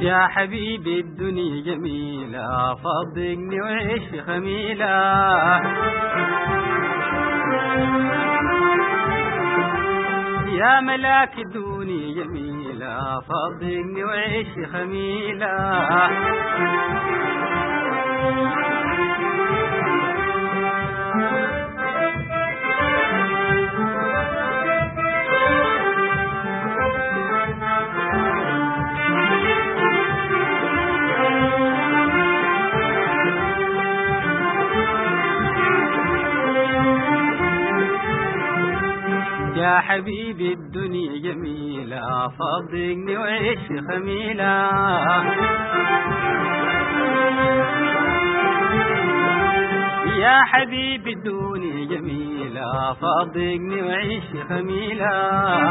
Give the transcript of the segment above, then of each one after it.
يا حبيبي الدنيا جميلة فضقني وعيش في خميلة يا ملاك الدنيا جميلة فضقني وعيش في خميلة يا حبيبي الدنيا جميلة فضقني وعيش في خميلة يا حبيبي الدنيا جميلة فضقني وعيش في خميلة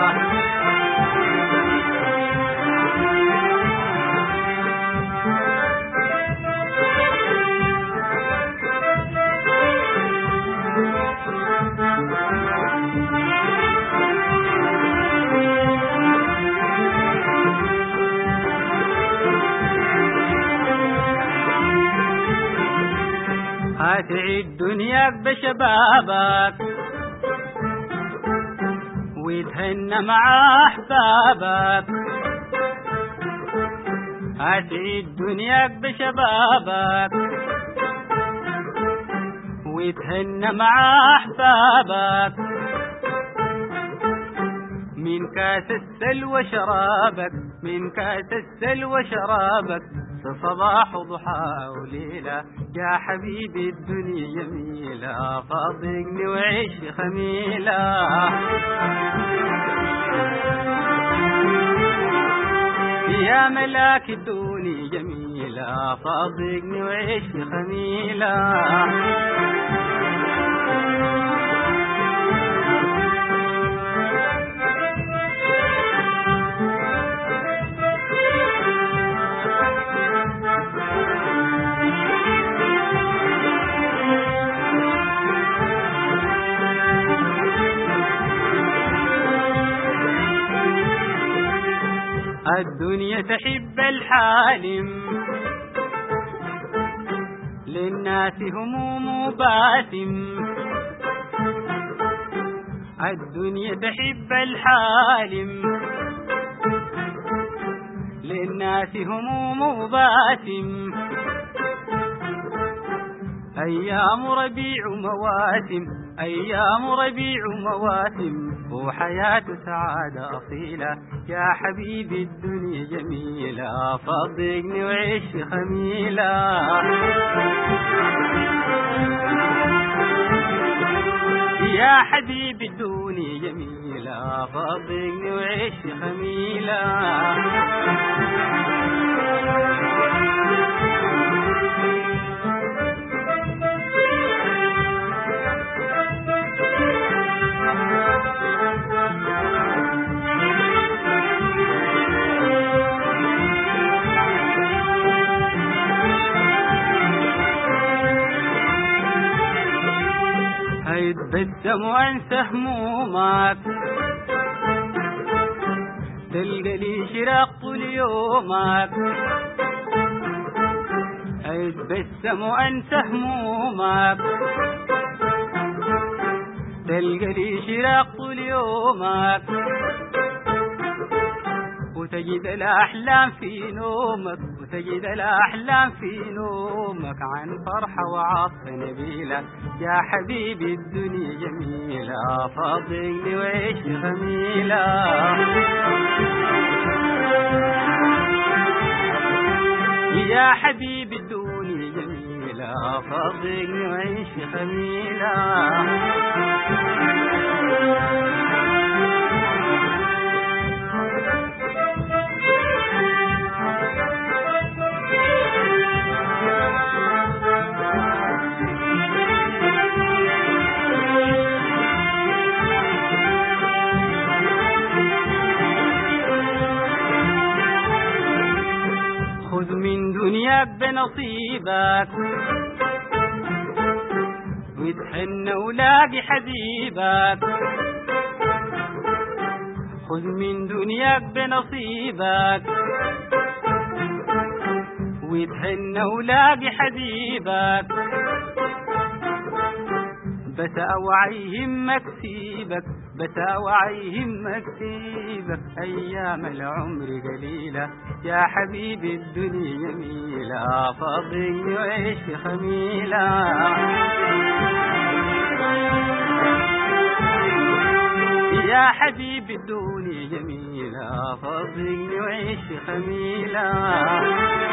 هتعيد دنياك بشبابك وتهنى مع احبابك هتعيد دنياك بشبابك وتهنى مع احبابك من كاس السلوى شرابك من كاس السلوى شرابك في صباح وضحى وليلة يا حبيبي الدنيا جميلة فاضقني وعيش في خميلة يا ملاك الدنيا جميلة فاضقني وعيش في خميلة الدنيا تحب الحالم للناس هموم باسم الدنيا تحب الحالم للناس هموم باسم أيام ربيع مواسم أيام ربيع مواسم وحياة سعادة أصيلة يا حبيبي الدنيا جميلة فضقني وعيش خميلة يا حبيبي الدنيا جميلة فضقني وعيش خميلة هيتبسم وانسى همومك تلقى لي شراق طول يومك هيتبسم وانسى همومك تلقى لي شراق طول يومك وتجد الأحلام في نومك وتجد الأحلام في نومك عن فرحة وعطف نبيلة يا حبيبي الدنيا جميلة فاضقني وعيش خميلة يا حبيبي الدنيا جميلة فاضقني وعيش خميلة خذ من دنياك بنصيبك وتحن ولاقي حبيبك خذ من دنياك بنصيبك وتحن ولاقي حبيبك بتاوعي همك سيبك بتاوعي همك سيبك ايام العمر قليله يا حبيبي الدنيا جميله فاضي وعيش في خميله يا حبيبي الدنيا جميلة فاضي وعيش في خميلة